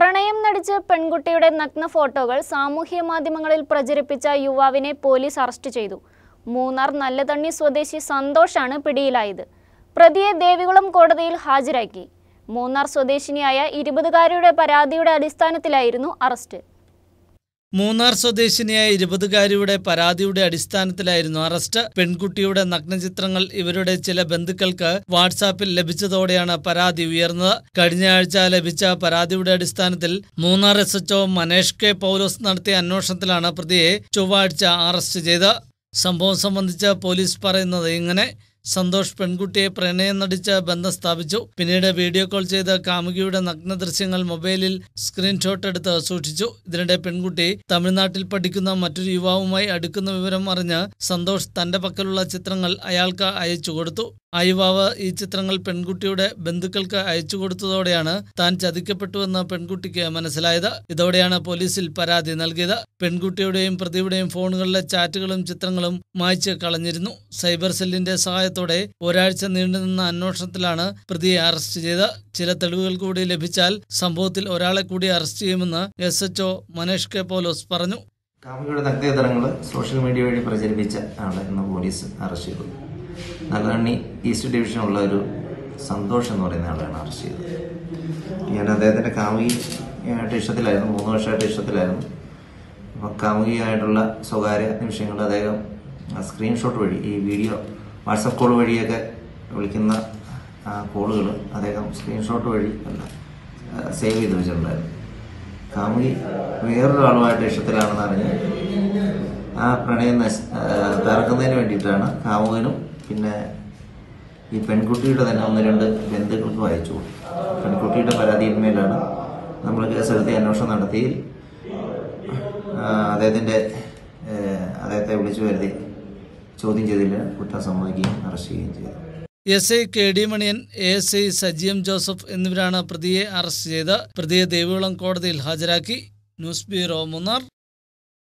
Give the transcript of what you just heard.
പ്രണയം നടിച്ച് പെൺകുട്ടിയുടെ നഗ്ന ഫോട്ടോകൾ സാമൂഹ്യ മാധ്യമങ്ങളിൽ പ്രചരിപ്പിച്ച യുവാവിനെ പോലീസ് അറസ്റ്റ് ചെയ്തു മൂന്നാർ നല്ലതണ്ണി സ്വദേശി സന്തോഷാണ് പിടിയിലായത് പ്രതിയെ ദേവികുളം കോടതിയിൽ ഹാജരാക്കി മൂന്നാർ സ്വദേശിനിയായ ഇരുപതുകാരിയുടെ പരാതിയുടെ അടിസ്ഥാനത്തിലായിരുന്നു അറസ്റ്റ് മൂന്നാർ സ്വദേശിനിയായ ഇരുപതുകാരിയുടെ പരാതിയുടെ അടിസ്ഥാനത്തിലായിരുന്നു അറസ്റ്റ് പെൺകുട്ടിയുടെ നഗ്നചിത്രങ്ങൾ ഇവരുടെ ചില ബന്ധുക്കൾക്ക് വാട്സാപ്പിൽ ലഭിച്ചതോടെയാണ് പരാതി ഉയർന്നത് കഴിഞ്ഞ ആഴ്ച ലഭിച്ച പരാതിയുടെ അടിസ്ഥാനത്തിൽ Munnar S HO Manesh K Paulose നടത്തിയ അന്വേഷണത്തിലാണ് പ്രതിയെ ചൊവ്വാഴ്ച അറസ്റ്റ് ചെയ്ത് സംഭവം സംബന്ധിച്ച് പോലീസ് പറയുന്നത് ഇങ്ങനെ സന്തോഷ് പെൺകുട്ടിയെ പ്രണയം നടിച്ച് ബന്ധം സ്ഥാപിച്ചു പിന്നീട് വീഡിയോ കോൾ ചെയ്ത് കാമുകിയുടെ നഗ്ന ദൃശ്യങ്ങൾ മൊബൈലിൽ സ്ക്രീൻഷോട്ട് എടുത്ത് സൂക്ഷിച്ചു ഇതിനിടെ പെൺകുട്ടി തമിഴ്നാട്ടിൽ പഠിക്കുന്ന മറ്റൊരു യുവാവുമായി അടുക്കുന്ന വിവരം അറിഞ്ഞ് സന്തോഷ് തന്റെ പക്കലുള്ള ചിത്രങ്ങൾ അയാൾക്ക് അയച്ചു കൊടുത്തു ആ യുവാവ് ഈ ചിത്രങ്ങൾ പെൺകുട്ടിയുടെ ബന്ധുക്കൾക്ക് അയച്ചു കൊടുത്തതോടെയാണ് താൻ ചതിക്കപ്പെട്ടുവെന്ന് പെൺകുട്ടിക്ക് മനസ്സിലായത് ഇതോടെയാണ് പോലീസിൽ പരാതി നൽകിയത് പെൺകുട്ടിയുടെയും പ്രതിയുടെയും ഫോണുകളിലെ ചാറ്റുകളും ചിത്രങ്ങളും മായ്ച്ച് കളഞ്ഞിരുന്നു സൈബർ സെല്ലിന്റെ സഹായത്തോടെ ഒരാഴ്ച നീണ്ടുനിന്ന അന്വേഷണത്തിലാണ് പ്രതിയെ അറസ്റ്റ് ചെയ്ത് ചില തെളിവുകൾ കൂടി ലഭിച്ചാൽ സംഭവത്തിൽ ഒരാളെ കൂടി അറസ്റ്റ് ചെയ്യുമെന്ന് S HO Manesh K Paulose പറഞ്ഞു കാമുകിയുടെ നഗ്നചിത്രങ്ങൾ സോഷ്യൽ മീഡിയ വഴി പ്രചരിപ്പിച്ച ആളെ ഇന്ന് പോലീസ് അറസ്റ്റ് ചെയ്തു നല്ലതണ്ണി ഈസ്റ്റ് ഡിവിഷനുള്ള ഒരു സന്തോഷ് എന്ന് പറയുന്ന ആളെയാണ് അറസ്റ്റ് ചെയ്തത് ഞാൻ അദ്ദേഹത്തിൻ്റെ കാമുകിയായിട്ട് ഇഷ്ടത്തിലായിരുന്നു മൂന്ന് വർഷമായിട്ട് ഇഷ്ടത്തിലായിരുന്നു അപ്പോൾ കാമുകിയായിട്ടുള്ള സ്വകാര്യ നിമിഷങ്ങൾ അദ്ദേഹം സ്ക്രീൻഷോട്ട് വഴി ഈ വീഡിയോ വാട്സപ്പ് കോൾ വഴിയൊക്കെ വിളിക്കുന്ന കോളുകൾ അദ്ദേഹം സ്ക്രീൻഷോട്ട് വഴി അല്ല സേവ് ചെയ്ത് വെച്ചിട്ടുണ്ടായിരുന്നു കാമുകി വേറൊരാളുമായിട്ട് ഇഷ്ടത്തിലാണെന്ന് അറിഞ്ഞ് ആ പ്രണയം നശ ആ, തകർക്കുന്നതിന് വേണ്ടിയിട്ടാണ് കാമുകനും പിന്നെ ഈ പെൺകുട്ടിയുടെ തന്നെ ഒന്ന് രണ്ട് ബന്ധുക്കൾക്കും അയച്ചു കൊടുത്തു പെൺകുട്ടിയുടെ പരാതിയിന്മേലാണ് നമ്മൾ കേസെടുത്ത് അന്വേഷണം നടത്തി ആ, അദ്ദേഹത്തിൻ്റെ ഏ, അദ്ദേഹത്തെ വിളിച്ചു വരുത്തി ചോദ്യം ചെയ്തില്ല കുറ്റം സമ്മതിക്കുകയും അറസ്റ്റ് ചെയ്യുകയും ചെയ്തു S I K D Maniyan A S I സജിയം ജോസഫ് എന്നിവരാണ് പ്രതിയെ അറസ്റ്റ് ചെയ്ത് പ്രതിയെ ദേവികുളം കോടതിയിൽ ഹാജരാക്കി ന്യൂസ് ബ്യൂറോ മൂന്നാർ